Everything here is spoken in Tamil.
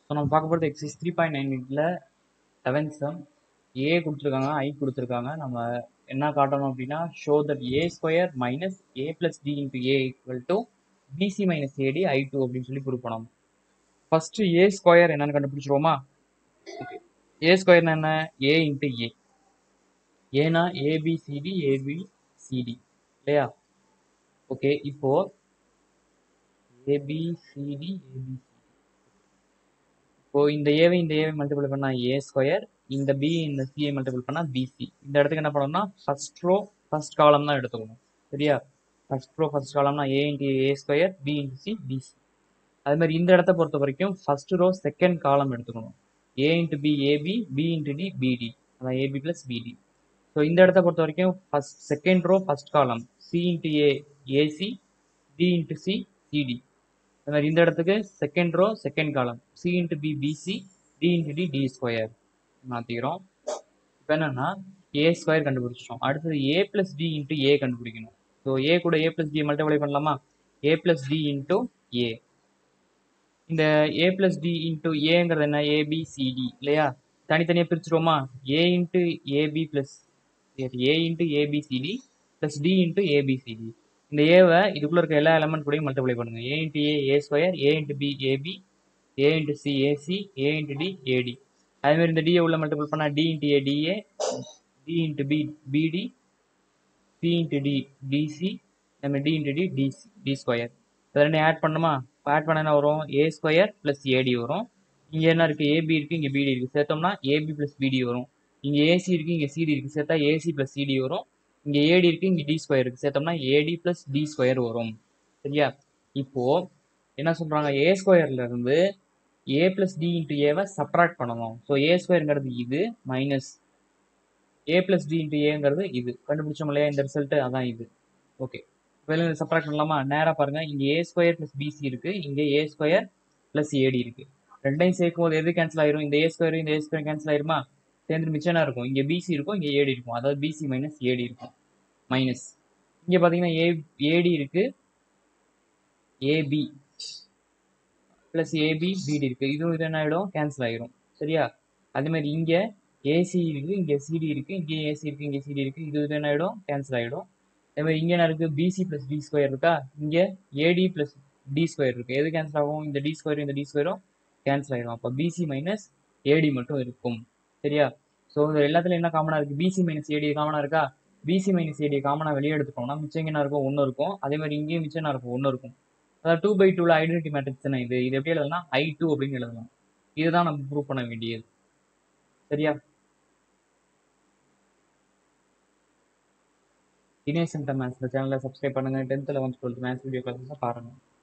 ஸோ நம்ம பார்க்க போகிறது எக்ஸைஸ் த்ரீ பாயிண்ட் நைன் எயிட்டில் லெவன்த் சம் ஏ கொடுத்துருக்காங்க ஐ கொடுத்துருக்காங்க நம்ம என்ன காட்டணும் அப்படின்னா show that A square minus A plus D into A equal to BC minus AD I two அப்படின்னு சொல்லி ப்ரூவ் பண்ணணும் ஃபஸ்ட்டு ஏ ஸ்கொயர் என்னன்னு கண்டுபிடிச்சிருவோமா ஓகே ஏ ஸ்கொயர்னா என்ன ஏ இன்ட்டு ஏ ஏனா ஏபிசிடி ஏபிசிடி இல்லையா ஓகே இப்போ ஏபிசிடி ஏபிசிடி இப்போ இந்த ஏவை இந்த ஏவை மல்டிபிள் பண்ணா ஏ ஸ்கொயர் இந்த பி இந்த சிஐ மல்டிபிள் பண்ணா பிசி இந்த இடத்துக்கு என்ன பண்ணணும்னா ஃபர்ஸ்ட் ரோ ஃபர்ஸ்ட் காலம் தான் எடுத்துக்கணும் சரியா ஃபர்ஸ்ட் ரோ ஃபர்ஸ்ட் காலம்னா A into A square B into C BC அது மாதிரி இந்த இடத்த பொறுத்த வரைக்கும் ஃபர்ஸ்ட் ரோ செகண்ட் காலம் எடுத்துக்கணும் A into B AB B into D BD அதான் ஏபி பிளஸ் பிடி ஸோ இந்த இடத்த பொறுத்த வரைக்கும் first second row first column C into A AC D into C CD அது மாதிரி இந்த இடத்துக்கு second row second column C into B BC D into D D square மாற்றிக்கிறோம் இப்போ என்னன்னா ஏ ஸ்கொயர் கண்டுபிடிச்சிட்டோம் அடுத்தது A plus D into A கண்டுபிடிக்கணும் ஸோ ஏ கூட ஏ பிளஸ் டி மல்டிப்ளை பண்ணலாமா A plus D into A இந்த ஏ பிளஸ் டி இன்ட்டு ஏங்கிறது என்ன ஏபிசிடி இல்லையா தனித்தனியாக பிரிச்சுருவோமா A into AB plus A into ABCD plus D into ABCD இந்த ஏவை இதுக்குள்ள இருக்க எல்லா எலமெண்ட் கூடயும் மல்டிப்ளை பண்ணுங்க A into A A square A into B AB A into C AC A into D AD அதே மாதிரி இந்த டிஏ உள்ள மல்டிபிள் பண்ணால் D into A DA D into B BD C into D DC நம்ம D into D DC D square இது ரெண்டையும் ஆட் பண்ணுமா ஆட் பண்ண என்ன வரும் ஏ ஸ்கொயர் ப்ளஸ் ஏடி வரும் இங்கே என்ன இருக்குது ஏபி இருக்குது இங்கே பிடி இருக்குது சேர்த்தோம்னா ஏபி ப்ளஸ் பிடி வரும் இங்கே ஏசி இருக்குது இங்கே சிடி இருக்குது சேர்த்தா ஏசி ப்ளஸ் சிடி வரும் இங்கே ஏடி இருக்குது இங்கே டி ஸ்கொயர் இருக்குது சேர்த்தோம்னா ஏடி ப்ளஸ் டி ஸ்கொயர் வரும் சரியா இப்போது என்ன சொல்கிறாங்க ஏ ஸ்கொயர்லேருந்து ஏ ப்ளஸ் டி இன்ட்டு ஏவை சப்ராக்ட் பண்ணணும் ஸோ ஏ ஸ்கொயருங்கிறது இது minus A plus D into ஏங்கிறது இது கண்டுபிடிச்சோம் இல்லையா இந்த ரிசல்ட்டு அதான் இது ஓகே வெளில சப்ராக்ட் பண்ணலாமா நேராக பாருங்கள் இங்கே ஏ ஸ்கொயர் ப்ளஸ் பிசி இருக்குது இங்கே ஏ ஸ்கொயர் ப்ளஸ் ஏடி இருக்குது ரெண்டையும் சேர்க்கும் போது எது கேன்சல் ஆயிரும் இந்த ஏ ஸ்கொயர் இந்த ஏ ஸ்கொயர் கேன்சல் ஆயிருமா சேர்ந்து மிச்சம் இருக்கும் இங்கே பிசி இருக்கும் இங்கே ஏடி இருக்கும் அதாவது பிசி மைனஸ் ஏடி இருக்கும் மைனஸ் இங்கே பார்த்தீங்கன்னா ஏ ஏடி இருக்குது ஏபி ப்ளஸ் ஏபி பிடி இருக்குது இதுவும் இது என்ன ஆகிடும் கேன்சல் ஆகிரும் சரியா அதே மாதிரி இங்கே ஏசி இருக்குது இங்கே சிடி இருக்குது இங்கே ஏசி இருக்குது இங்கே சிடி இருக்குது இது இது என்ன ஆகிடும் கேன்சல் ஆகிடும் அதே மாதிரி இங்கே என்ன இருக்குது பிசி ப்ளஸ் டி ஸ்கொயர் இருக்கா இங்கே ஏடி ப்ளஸ் டி ஸ்கொயர் இருக்குது எது கேன்சல் ஆகும் இந்த டி ஸ்கொயரும் இந்த டி ஸ்கொயரும் கேன்சல் ஆகிடும் அப்போ பிசி மைனஸ் ஏடி மட்டும் இருக்கும் சரியா ஸோ இந்த எல்லாத்துலையும் என்ன காமனாக இருக்குது பிசி மைனஸ் ஏடி காமனாக இருக்கா பிசி மைனஸ் ஏடி காமனாக வெளியே எடுத்துட்டோம்னா மிச்சம் என்ன இருக்கும் ஒன்று இருக்கும் அதே மாதிரி இங்கேயும் மிச்சம் என்ன இருக்கும் ஒன்று இருக்கும் அதாவது டூ பை டூவில் ஐடென்டி மேட்ரிக்ஸ் தானே இது இது எப்படி எழுதலாம் ஐ டூ அப்படின்னு எழுதலாம் இதுதான் நம்ம ப்ரூவ் பண்ண வேண்டியது சரியா தினேஷ் சென்டர் மேத்ஸ் சேனலை சப்ஸ்கிரைப் பண்ணுங்கள் tenth eleventh twelfth maths video கிளாஸஸை பாருங்கள்